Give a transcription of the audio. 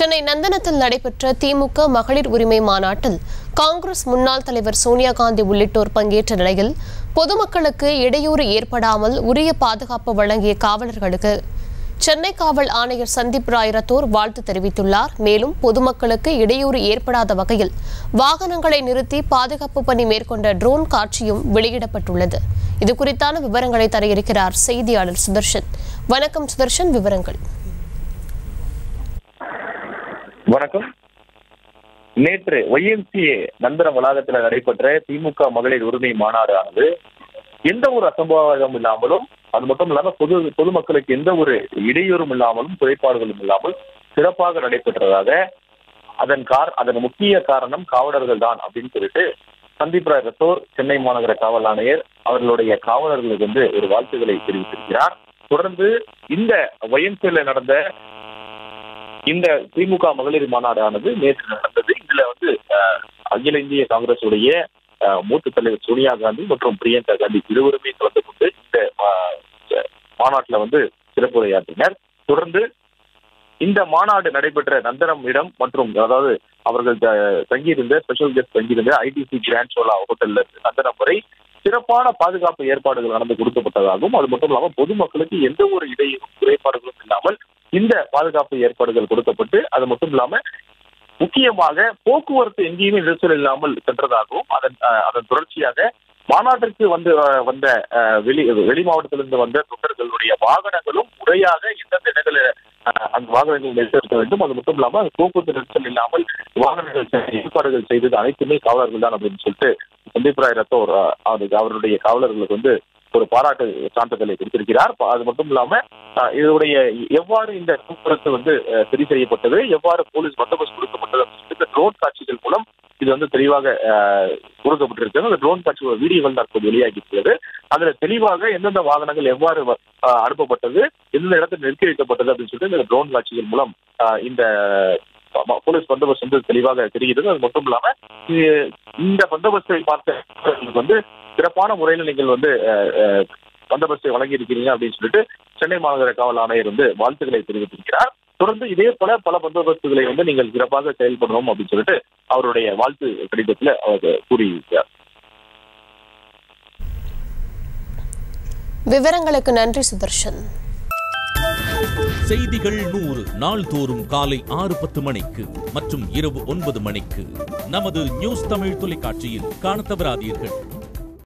சென்னை நந்தனத்தில் நடைபெற்ற திமுக மகளிர் உரிமை மாநாட்டில் காங்கிரஸ் முன்னாள் தலைவர் சோனியா காந்தி உள்ளிட்டோர் பங்கேற்ற நிலையில் பொதுமக்களுக்கு இடையூறு ஏற்படாமல் உரிய பாதுகாப்பு வழங்கிய காவலர்களுக்கு சென்னை காவல் ஆணையர் சந்தீப் ராய் ரத்தோர் வாழ்த்து தெரிவித்துள்ளார் மேலும் பொதுமக்களுக்கு இடையூறு ஏற்படாத வகையில் வாகனங்களை நிறுத்தி பாதுகாப்பு பணி மேற்கொண்ட ட்ரோன் காட்சியும் வெளியிடப்பட்டுள்ளது இது குறித்தான விவரங்களை தர இருக்கிறார் செய்தியாளர் சுதர்ஷன் வணக்கம் சுதர்ஷன் விவரங்கள் வணக்கம் நேற்று ஒய்எம்சிஏ நந்தன வளாகத்தில் நடைபெற்ற திமுக மகளிர் உரிமை மாநாடு ஆனது எந்த ஒரு அசம்பாவிதம் இல்லாமலும் அது மட்டும் இல்லாம பொது பொதுமக்களுக்கு எந்த ஒரு இடையூறும் இல்லாமலும் குறைபாடுகளும் இல்லாமல் சிறப்பாக நடைபெற்றதாக அதன் கார் அதன் முக்கிய காரணம் காவலர்கள் தான் அப்படின்னு சொல்லிட்டு சந்தீப் ராய் ரத்தோர் சென்னை மாநகர காவல் ஆணையர் அவர்களுடைய காவலர்களுக்கு வந்து ஒரு வாழ்த்துக்களை தெரிவித்திருக்கிறார் தொடர்ந்து இந்த ஒய்எம்சியில் நடந்த இந்த திமுக மகளிர் மாநாடு ஆனது நேற்று நடந்தது இதுல வந்து அஹ், அகில இந்திய காங்கிரஸ் உடைய அஹ், மூத்த தலைவர் சோனியா காந்தி மற்றும் பிரியங்கா காந்தி இருவருமே கலந்து கொண்டு இந்த மா- மாநாட்டுல வந்து சிறப்புரையாற்றினர் தொடர்ந்து இந்த மாநாடு நடைபெற்ற நந்தனம் இடம் மற்றும் அதாவது அவர்கள் த- தங்கியிருந்த ஸ்பெஷல் கெஸ்ட் தங்கியிருந்த ஐடிசி கிராண்ட் சோலா ஹோட்டல்ல இருந்து நந்தனம் வரை சிறப்பான பாதுகாப்பு ஏற்பாடுகள் நடந்து கொடுக்கப்பட்டதாகவும் அது மட்டும் இல்லாமல் பொதுமக்களுக்கு எந்த ஒரு இடையூறும் குறைபாடுகளும் இல்லாமல் இந்த பாதுகாப்பு ஏற்பாடுகள் கொடுக்கப்பட்டு அது மட்டும் இல்லாம முக்கியமாக போக்குவரத்து எங்கேயுமே நெரிசல் இல்லாமல் சென்றதாகவும் அதன் அஹ், அதன் தொடர்ச்சியாக மாநாட்டிற்கு வந்து அஹ், வந்த அஹ், வெளி வெளி மாவட்டத்திலிருந்து வந்த தொண்டர்களுடைய வாகனங்களும் முறையாக எந்தெந்த இடங்களில் அஹ், அந்த வாகனங்கள் நிறுத்த வேண்டும் அது மட்டும் இல்லாம போக்குவரத்து நெரிசல் இல்லாமல் வாகனங்கள் செ- ஏற்பாடுகள் செய்தது அனைத்துமே காவலர்கள் தான் அப்படின்னு சொல்லிட்டு சந்தீப் ராய் ரத்தோர் அஹ், அவருக்கு அவருடைய காவலர்களுக்கு வந்து ஒரு பாராட்டு சான்றிதழை கொடுத்திருக்கிறார் ப- அது மட்டும் இல்லாம அஹ், இதனுடைய எவ்வாறு இந்த போக்குவரத்து வந்து அஹ், சரி செய்யப்பட்டது எவ்வாறு போலீஸ் பந்தோபஸ்து கொடுக்கப்பட்டது அப்படின்னு சொல்லிட்டு இந்த ட்ரோன் காட்சிகள் மூலம் இது வந்து தெளிவாக அஹ், கொடுக்கப்பட்டிருக்கிறது அந்த ட்ரோன் காட்சி ஒரு வீடியோகள் தற்போது வெளியாகியிருக்கிறது அதுல தெளிவாக எந்தெந்த வாகனங்கள் எவ்வாறு வ- அஹ், அனுப்பப்பட்டது எந்தெந்த இடத்தில் நிறுத்தி வைக்கப்பட்டது அப்படின்னு சொல்லிட்டு இந்த ட்ரோன் காட்சிகள் மூலம் அஹ், இந்த ப- போலீஸ் பந்தோபஸ்து வந்து தெளிவாக தெரிகிறது அது மட்டும் இல்லாம இது- இந்த பந்தோபஸ்தை பார்த்த வந்து சிறப்பான முறையில் நீங்கள் வந்து அஹ், அஹ், பந்தோபஸ்தை வழங்கி இருக்கிறீங்க அப்படின்னு சொல்லிட்டு சென்னை மாநகர காவல் ஆணையர் வந்து வாழ்த்துக்களை தெரிவித்திருக்கிறார் தொடர்ந்து இதே போல பல பந்தோபஸ்துகளை வந்து நீங்கள் சிறப்பாக செயல்படணும் அப்படின்னு சொல்லிட்டு அவருடைய வாழ்த்து கடிதத்தில் அவர் கூறியிருக்கிறார் விவரங்களுக்கு நன்றி சுதர்ஷன் செய்திகள் நூறு நாள்தோறும் காலை ஆறு பத்து மணிக்கு மற்றும் இரவு ஒன்பது மணிக்கு நமது நியூஸ் தமிழ் தொலைக்காட்சியில் காணத் தவறாதீர்கள்